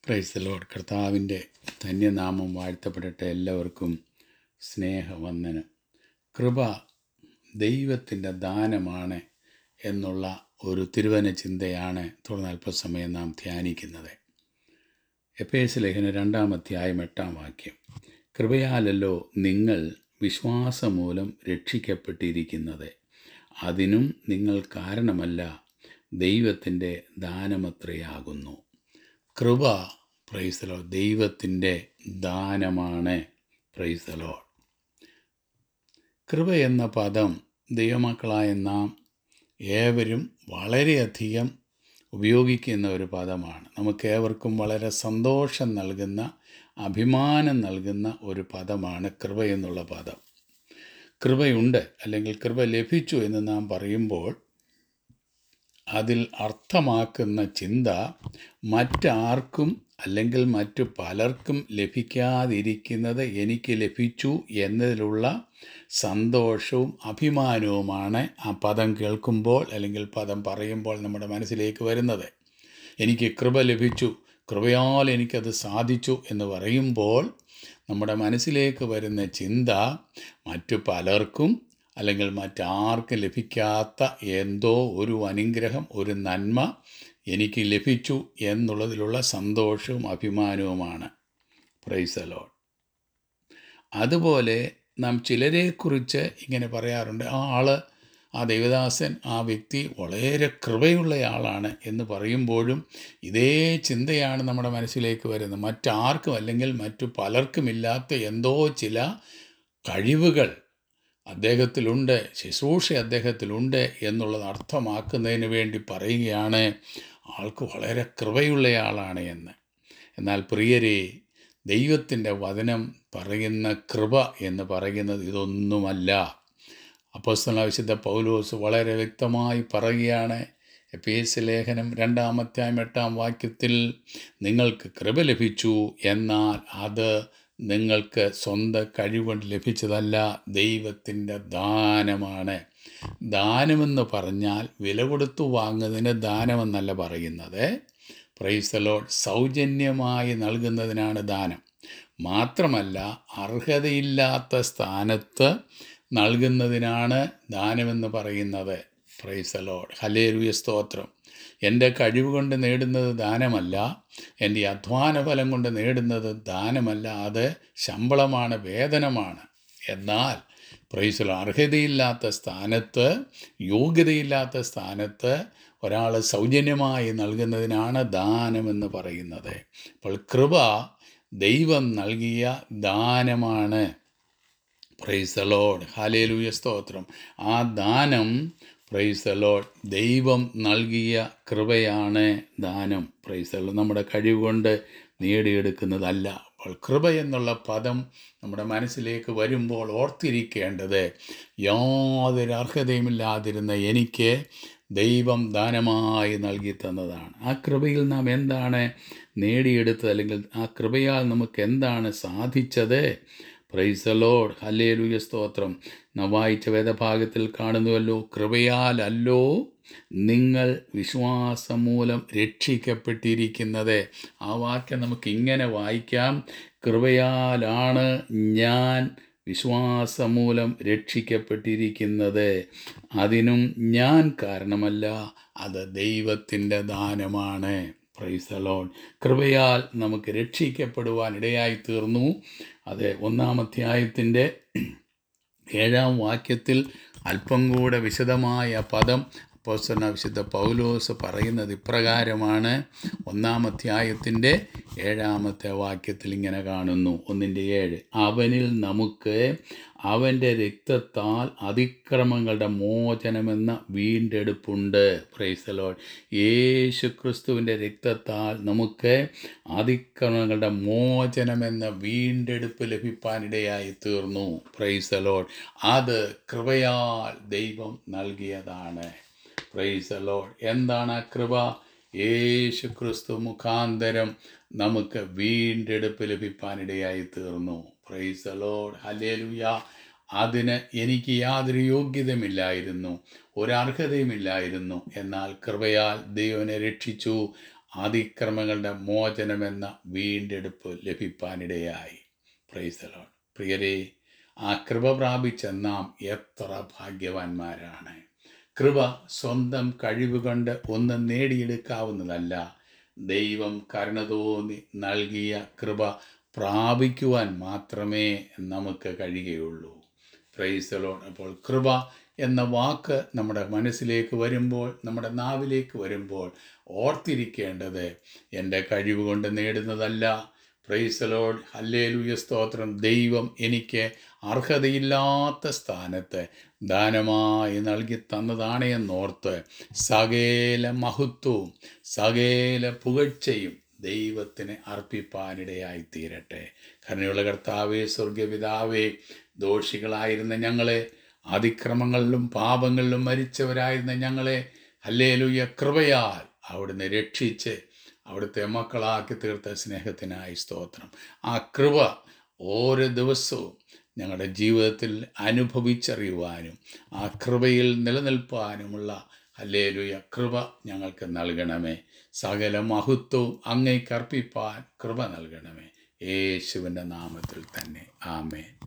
price load കർത്താവിൻ്റെ ധന്യനാമം വാഴ്ത്തപ്പെടട്ടെ എല്ലാവർക്കും സ്നേഹവന്ദനം കൃപ ദൈവത്തിൻ്റെ ദാനമാണ് എന്നുള്ള ഒരു തിരുവന ചിന്തയാണ് തുടർന്ന് അല്പസമയം നാം ധ്യാനിക്കുന്നത് എഫ് എസ് ലേഖന രണ്ടാം അധ്യായം എട്ടാം വാക്യം കൃപയാലല്ലോ നിങ്ങൾ വിശ്വാസം മൂലം രക്ഷിക്കപ്പെട്ടിരിക്കുന്നത് അതിനും നിങ്ങൾ കാരണമല്ല ദൈവത്തിൻ്റെ ദാനമത്രയാകുന്നു കൃപ പ്രൈസലോ ദൈവത്തിൻ്റെ ദാനമാണ് പ്രൈസലോ കൃപ എന്ന പദം ദൈവമക്കളായ നാം ഏവരും വളരെയധികം ഉപയോഗിക്കുന്ന ഒരു പദമാണ് നമുക്കേവർക്കും വളരെ സന്തോഷം നൽകുന്ന അഭിമാനം നൽകുന്ന ഒരു പദമാണ് കൃപ എന്നുള്ള പദം കൃപയുണ്ട് അല്ലെങ്കിൽ കൃപ ലഭിച്ചു എന്ന് നാം പറയുമ്പോൾ അതിൽ അർത്ഥമാക്കുന്ന ചിന്ത മറ്റാർക്കും അല്ലെങ്കിൽ മറ്റു പലർക്കും ലഭിക്കാതിരിക്കുന്നത് എനിക്ക് ലഭിച്ചു എന്നതിലുള്ള സന്തോഷവും അഭിമാനവുമാണ് ആ പദം കേൾക്കുമ്പോൾ അല്ലെങ്കിൽ പദം പറയുമ്പോൾ നമ്മുടെ മനസ്സിലേക്ക് വരുന്നത് എനിക്ക് കൃപ ലഭിച്ചു കൃപയാൽ എനിക്കത് സാധിച്ചു എന്ന് പറയുമ്പോൾ നമ്മുടെ മനസ്സിലേക്ക് വരുന്ന ചിന്ത മറ്റു പലർക്കും അല്ലെങ്കിൽ മറ്റാർക്കും ലഭിക്കാത്ത എന്തോ ഒരു അനുഗ്രഹം ഒരു നന്മ എനിക്ക് ലഭിച്ചു എന്നുള്ളതിലുള്ള സന്തോഷവും അഭിമാനവുമാണ് പ്രൈസലോൺ അതുപോലെ നാം ചിലരെക്കുറിച്ച് ഇങ്ങനെ പറയാറുണ്ട് ആ ആള് ആ ദൈവദാസൻ ആ വ്യക്തി വളരെ കൃപയുള്ളയാളാണ് എന്ന് പറയുമ്പോഴും ഇതേ ചിന്തയാണ് നമ്മുടെ മനസ്സിലേക്ക് വരുന്നത് മറ്റാർക്കും അല്ലെങ്കിൽ മറ്റു പലർക്കുമില്ലാത്ത എന്തോ ചില കഴിവുകൾ അദ്ദേഹത്തിലുണ്ട് ശുശ്രൂഷ അദ്ദേഹത്തിലുണ്ട് എന്നുള്ളത് അർത്ഥമാക്കുന്നതിന് വേണ്ടി പറയുകയാണ് ആൾക്ക് വളരെ കൃപയുള്ളയാളാണ് എന്ന് എന്നാൽ പ്രിയരെ ദൈവത്തിൻ്റെ വചനം പറയുന്ന കൃപ എന്ന് പറയുന്നത് ഇതൊന്നുമല്ല അപ്പോസ്തല വിശുദ്ധ പൗലോസ് വളരെ വ്യക്തമായി പറയുകയാണ് എഫ് എസ് ലേഖനം രണ്ടാമത്തെ എട്ടാം വാക്യത്തിൽ നിങ്ങൾക്ക് കൃപ ലഭിച്ചു എന്നാൽ അത് നിങ്ങൾക്ക് സ്വന്തം കഴിവുകൊണ്ട് ലഭിച്ചതല്ല ദൈവത്തിൻ്റെ ദാനമാണ് ദാനമെന്ന് പറഞ്ഞാൽ വില കൊടുത്തു വാങ്ങുന്നതിന് ദാനമെന്നല്ല പറയുന്നത് പ്രൈസലോഡ് സൗജന്യമായി നൽകുന്നതിനാണ് ദാനം മാത്രമല്ല അർഹതയില്ലാത്ത സ്ഥാനത്ത് നൽകുന്നതിനാണ് ദാനമെന്ന് പറയുന്നത് പ്രൈസലോഡ് ഹലേലുയ സ്തോത്രം എൻ്റെ കഴിവ് കൊണ്ട് നേടുന്നത് ദാനമല്ല എൻ്റെ അധ്വാന ഫലം കൊണ്ട് നേടുന്നത് ദാനമല്ല അത് ശമ്പളമാണ് വേതനമാണ് എന്നാൽ പ്രൈസലോ അർഹതയില്ലാത്ത സ്ഥാനത്ത് യോഗ്യതയില്ലാത്ത സ്ഥാനത്ത് ഒരാൾ സൗജന്യമായി നൽകുന്നതിനാണ് ദാനമെന്ന് പറയുന്നത് അപ്പോൾ കൃപ ദൈവം നൽകിയ ദാനമാണ് പ്രൈസ് ലോഡ് ഹാലേലൂയ സ്തോത്രം ആ ദാനം പ്രൈസ് ലോഡ് ദൈവം നൽകിയ കൃപയാണ് ദാനം പ്രൈസ് നമ്മുടെ കഴിവ് കൊണ്ട് നേടിയെടുക്കുന്നതല്ല അപ്പോൾ കൃപ എന്നുള്ള പദം നമ്മുടെ മനസ്സിലേക്ക് വരുമ്പോൾ ഓർത്തിരിക്കേണ്ടത് യാതൊരു അർഹതയുമില്ലാതിരുന്ന എനിക്ക് ദൈവം ദാനമായി നൽകി തന്നതാണ് ആ കൃപയിൽ നാം എന്താണ് നേടിയെടുത്തത് അല്ലെങ്കിൽ ആ കൃപയാൽ നമുക്ക് എന്താണ് സാധിച്ചത് പ്രൈസ് ലോഡ് ഹല്ലേലൂയ സ്തോത്രം നാം വായിച്ച വേദഭാഗത്തിൽ കാണുന്നുവല്ലോ കൃപയാലല്ലോ നിങ്ങൾ വിശ്വാസം മൂലം രക്ഷിക്കപ്പെട്ടിരിക്കുന്നത് ആ വാക്യം നമുക്ക് ഇങ്ങനെ വായിക്കാം കൃപയാലാണ് ഞാൻ വിശ്വാസം മൂലം രക്ഷിക്കപ്പെട്ടിരിക്കുന്നത് അതിനും ഞാൻ കാരണമല്ല അത് ദൈവത്തിൻ്റെ ദാനമാണ് പ്രൈസലോൺ കൃപയാൽ നമുക്ക് രക്ഷിക്കപ്പെടുവാൻ ഇടയായി തീർന്നു അത് ഒന്നാം അധ്യായത്തിൻ്റെ ഏഴാം വാക്യത്തിൽ അല്പം കൂടെ വിശദമായ പദം അപ്പോസ്തലന വിശുദ്ധ പൗലോസ് പറയുന്നത് ഇപ്രകാരമാണ് ഒന്നാം അധ്യായത്തിൻ്റെ ഏഴാമത്തെ വാക്യത്തിൽ ഇങ്ങനെ കാണുന്നു ഒന്നിൻ്റെ ഏഴ് അവനിൽ നമുക്ക് അവൻ്റെ രക്തത്താൽ അതിക്രമങ്ങളുടെ മോചനമെന്ന വീണ്ടെടുപ്പുണ്ട് പ്രൈസലോൾ യേശു ക്രിസ്തുവിൻ്റെ രക്തത്താൽ നമുക്ക് അതിക്രമങ്ങളുടെ മോചനമെന്ന വീണ്ടെടുപ്പ് ലഭിപ്പാനിടയായി തീർന്നു പ്രൈസലോൾ അത് കൃപയാൽ ദൈവം നൽകിയതാണ് പ്രൈസ് ലോഡ് എന്താണ് ആ കൃപ യേശു ക്രിസ്തു മുഖാന്തരം നമുക്ക് വീണ്ടെടുപ്പ് ലഭിപ്പാനിടയായി തീർന്നു പ്രൈസ് ലോഡ് ഹലേലുയ അതിന് എനിക്ക് യാതൊരു യോഗ്യതയുമില്ലായിരുന്നു ഒരർഹതയുമില്ലായിരുന്നു എന്നാൽ കൃപയാൽ ദൈവനെ രക്ഷിച്ചു അതിക്രമങ്ങളുടെ മോചനമെന്ന വീണ്ടെടുപ്പ് ലഭിപ്പാനിടയായി പ്രൈസലോൺ പ്രിയരെ ആ കൃപ പ്രാപിച്ച നാം എത്ര ഭാഗ്യവാന്മാരാണ് കൃപ സ്വന്തം കഴിവുകൊണ്ട് ഒന്നും നേടിയെടുക്കാവുന്നതല്ല ദൈവം കരുണ തോന്നി നൽകിയ കൃപ പ്രാപിക്കുവാൻ മാത്രമേ നമുക്ക് കഴിയുകയുള്ളൂ പ്രൈസലോൺ അപ്പോൾ കൃപ എന്ന വാക്ക് നമ്മുടെ മനസ്സിലേക്ക് വരുമ്പോൾ നമ്മുടെ നാവിലേക്ക് വരുമ്പോൾ ഓർത്തിരിക്കേണ്ടത് എൻ്റെ കഴിവ് കൊണ്ട് നേടുന്നതല്ല പ്രൈസലോൺ ഹല്ലേലൂയ സ്തോത്രം ദൈവം എനിക്ക് അർഹതയില്ലാത്ത സ്ഥാനത്ത് ദാനമായി നൽകി തന്നതാണ് എന്നോർത്ത് സകല മഹത്വവും സകല പുകഴ്ചയും ദൈവത്തിന് അർപ്പിപ്പാനിടയായി തീരട്ടെ കരുണയുള്ള കർത്താവേ സ്വർഗപിതാവേ ദോഷികളായിരുന്ന ഞങ്ങളെ അതിക്രമങ്ങളിലും പാപങ്ങളിലും മരിച്ചവരായിരുന്ന ഞങ്ങളെ ഹല്ലേലൂയ കൃപയാൽ അവിടുന്ന് രക്ഷിച്ച് അവിടുത്തെ മക്കളാക്കി തീർത്ത സ്നേഹത്തിനായി സ്തോത്രം ആ കൃപ ഓരോ ദിവസവും ഞങ്ങളുടെ ജീവിതത്തിൽ അനുഭവിച്ചറിയുവാനും ആ കൃപയിൽ നിലനിൽപ്പാനുമുള്ള ഹല്ലേലൂയ കൃപ ഞങ്ങൾക്ക് നൽകണമേ സകല മഹത്വവും അങ്ങേക്ക് അർപ്പിപ്പാൻ കൃപ നൽകണമേ യേശുവിൻ്റെ നാമത്തിൽ തന്നെ ആമേൻ